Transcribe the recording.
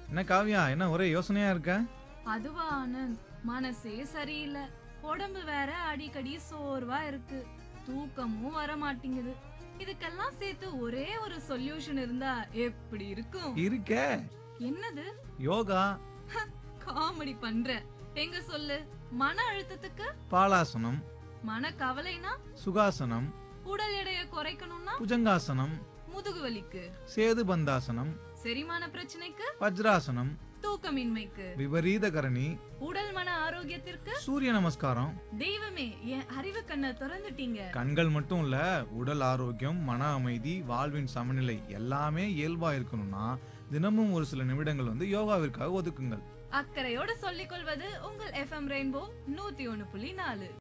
என்ன காவியா என்ன ஒரே யோசனையா இருக்க அதுவா ஆனந்த் மனசே சரியில்லை உடம்பு வேற அடிக்கடி சோர்வா இருக்கு தூக்கமும் வர மாட்டேங்குது இதுக்கெல்லாம் சேர்த்து ஒரே ஒரு சொல்யூஷன் இருந்தா எப்படி இருக்கும் இருக்கே என்னது யோகா காமெடி பண்ற எங்க சொல்லு மன அழுத்தத்துக்கு பாலாசனம் மன கவலைனா சுகாசனம் உடல் எடையை குறைக்கணும்னா புஜங்காசனம் முதுகு வலிக்கு சேதுபந்தாசனம் செரிமான பிரச்சனைக்கு வஜ்ராசனம் தூக்கமின்மைக்கு விபரீத கரணி உடல் மன ஆரோக்கியத்திற்கு சூரிய நமஸ்காரம் தெய்வமே என் அறிவு கண்ணை திறந்துட்டீங்க கண்கள் மட்டும் இல்ல உடல் ஆரோக்கியம் மன அமைதி வாழ்வின் சமநிலை எல்லாமே இயல்பா இருக்கணும்னா தினமும் ஒரு சில நிமிடங்கள் வந்து யோகாவிற்காக ஒதுக்குங்கள் அக்கறையோட சொல்லிக் கொள்வது உங்கள் எஃப்எம் ரெயின்போ நூத்தி ஒண்ணு புள்ளி நாலு